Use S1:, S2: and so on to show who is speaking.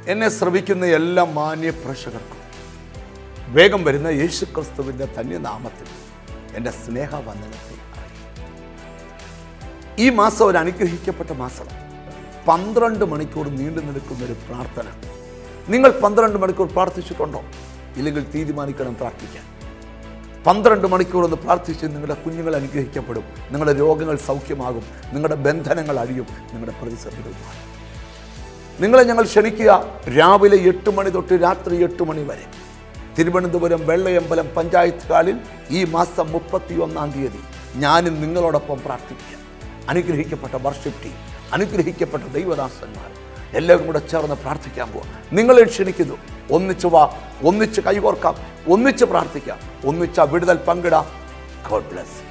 S1: എന്നെ ശ്രവിക്കുന്ന എല്ലാ മാന്യ പ്രേക്ഷകർക്കും വേഗം വരുന്ന യേശു ക്രിസ്തുവിൻ്റെ ധന്യനാമത്തിൽ എൻ്റെ സ്നേഹവന്ദനത്തെ അറിയിക്കുന്നു. ഈ മാസം ഒരു അനുഗ്രഹിക്കപ്പെട്ട മാസം പന്ത്രണ്ട് മണിക്കൂർ നീണ്ടു നിൽക്കുന്ന ഒരു പ്രാർത്ഥന നിങ്ങൾ പന്ത്രണ്ട് മണിക്കൂർ പ്രാർത്ഥിച്ചിട്ടുണ്ടോ ഇല്ലെങ്കിൽ തീരുമാനിക്കണം പ്രാർത്ഥിക്കാൻ പന്ത്രണ്ട് മണിക്കൂർ ഒന്ന് പ്രാർത്ഥിച്ച് നിങ്ങളുടെ കുഞ്ഞുങ്ങൾ അനുഗ്രഹിക്കപ്പെടും നിങ്ങളുടെ രോഗങ്ങൾ സൗഖ്യമാകും നിങ്ങളുടെ ബന്ധനങ്ങൾ അഴിയും നിങ്ങളുടെ പ്രതിസന്ധികൾ മാറും നിങ്ങളെ ഞങ്ങൾ ക്ഷണിക്കുക രാവിലെ എട്ട് മണി തൊട്ട് രാത്രി എട്ട് മണി വരെ തിരുവനന്തപുരം വെള്ളയമ്പലം പഞ്ചായത്ത് ഹാളിൽ ഈ മാസം മുപ്പത്തി ഒന്നാം തീയതി ഞാനും നിങ്ങളോടൊപ്പം പ്രാർത്ഥിക്കുക അനുഗ്രഹിക്കപ്പെട്ട വർഷിപ്പ് ടീം അനുഗ്രഹിക്കപ്പെട്ട ദൈവദാസന്മാർ എല്ലാവരും കൂടെ ചേർന്ന് പ്രാർത്ഥിക്കാൻ പോവാം നിങ്ങളെ ക്ഷണിക്കുന്നു ഒന്നിച്ച് വാ ഒന്നിച്ച് കൈകോർക്കാം ഒന്നിച്ച് പ്രാർത്ഥിക്കാം ഒന്നിച്ച് ആ വിടുതൽ പങ്കിടാം ഗോഡ് ബ്ലസ്